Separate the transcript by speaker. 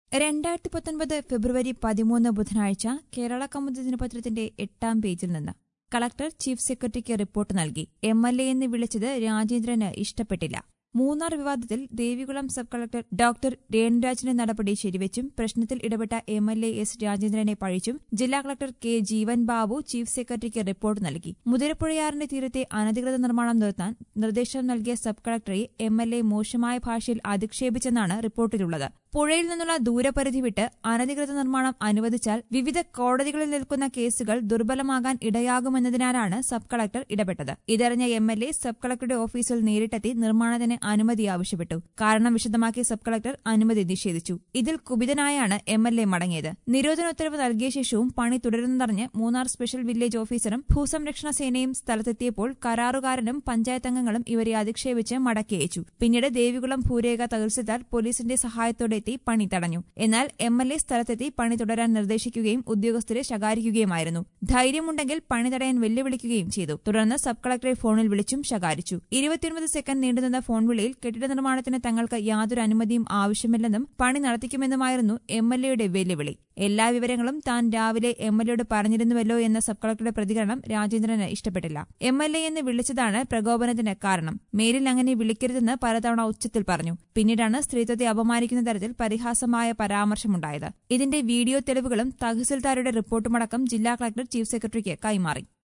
Speaker 1: രണ്ടായിരത്തി പത്തൊൻപത് ഫെബ്രുവരി പതിമൂന്ന് ബുധനാഴ്ച കേരള കൗമുദി ദിനപത്രത്തിന്റെ എട്ടാം പേജിൽ നിന്ന് കളക്ടർ ചീഫ് സെക്രട്ടറിക്ക് റിപ്പോർട്ട് നൽകി എം എൽ എ എന്ന് വിളിച്ചത് രാജേന്ദ്രന് ഇഷ്ടപ്പെട്ടില്ല മൂന്നാർ വിവാദത്തിൽ ദേവികുളം സബ് കളക്ടർ ഡോക്ടർ രേണുരാജിന്റെ നടപടി ശരിവെച്ചും പ്രശ്നത്തിൽ ഇടപെട്ട എം എൽ എ എസ് രാജേന്ദ്രനെ പഴിച്ചും ജില്ലാ collector K Jeevan Babu chief സെക്രട്ടറിക്ക് റിപ്പോർട്ട് നൽകി മുതിരപ്പുഴയാറിന്റെ തീരത്തെ അനധികൃത നിർമ്മാണം നിർത്താൻ നിർദ്ദേശം നൽകിയ സബ് കളക്ടറെ എം എൽ എ മോശമായ ഭാഷയിൽ അധിക്ഷേപിച്ചെന്നാണ് റിപ്പോർട്ടിലുള്ളത് പുഴയിൽ നിന്നുള്ള ദൂരപരിധി വിട്ട് അനധികൃത നിർമ്മാണം അനുവദിച്ചാൽ വിവിധ കോടതികളിൽ നിൽക്കുന്ന കേസുകൾ ദുർബലമാകാൻ ഇടയാകുമെന്നതിനാലാണ് സബ് കളക്ടർ ഇടപെട്ടത് ഇതറിഞ്ഞ എം എൽ എ സബ് കളക്ടറുടെ ഓഫീസിൽ നേരിട്ടെത്തി നിർമ്മാണത്തിന് അനുമതി ആവശ്യപ്പെട്ടു കാരണം വിശദമാക്കി സബ് കളക്ടർ അനുമതി നിഷേധിച്ചു ഇതിൽ കുപിതനായാണ് എം എൽ എ മടങ്ങിയത് നിരോധന ഉത്തരവ് നൽകിയ ശേഷവും പണി തുടരുന്നതറിഞ്ഞ് മൂന്നാർ സ്പെഷ്യൽ വില്ലേജ് ഓഫീസറും ഭൂസംരക്ഷണ സേനയും സ്ഥലത്തെത്തിയപ്പോൾ കരാറുകാരനും പഞ്ചായത്ത് അംഗങ്ങളും ഇവരെ അധിക്ഷേപിച്ച് മടക്കി അയച്ചു പിന്നീട് ദേവികുളം ഭൂരേഖ തഹസിൽദാർ പോലീസിന്റെ സഹായത്തോടെ എത്തി പണി തടഞ്ഞു എന്നാൽ എം എൽ എ സ്ഥലത്തെത്തി പണി തുടരാൻ നിർദ്ദേശിക്കുകയും ഉദ്യോഗസ്ഥരെ ശകാരിക്കുകയുമായിരുന്നു ധൈര്യമുണ്ടെങ്കിൽ പണി തടയാൻ വെല്ലുവിളിക്കുകയും ചെയ്തു തുടർന്ന് സബ് കളക്ടറെ ഫോണിൽ വിളിച്ചും ശകാരിച്ചു ഇരുപത്തിയൊൻപത് സെക്കൻഡ് നീണ്ടുനിന്ന ഫോൺ വിളിയിൽ കെട്ടിട നിർമ്മാണത്തിന് തങ്ങൾക്ക് യാതൊരു അനുമതിയും ആവശ്യമില്ലെന്നും പണി നടത്തിക്കുമെന്നുമായിരുന്നു എം എൽ എയുടെ വെല്ലുവിളി എല്ലാ വിവരങ്ങളും താൻ രാവിലെ എം എൽ എയോട് പറഞ്ഞിരുന്നുവല്ലോ എന്ന സബ് കളക്ടറുടെ പ്രതികരണം രാജേന്ദ്രന് ഇഷ്ടപ്പെട്ടില്ല എം എൽ എ എന്ന് വിളിച്ചതാണ് പ്രകോപനത്തിന് കാരണം മേലിൽ അങ്ങനെ വിളിക്കരുതെന്ന് പലതവണ ഉച്ചത്തിൽ പറഞ്ഞു പിന്നീടാണ് സ്ത്രീത്വത്തെ അപമാനിക്കുന്ന തരത്തിൽ പരിഹാസമായ പരാമർശമുണ്ടായത് ഇതിന്റെ വീഡിയോ തെളിവുകളും തഹസിൽദാരുടെ റിപ്പോർട്ടുമടക്കം ജില്ലാ കളക്ടർ ചീഫ് സെക്രട്ടറിക്ക് കൈമാറി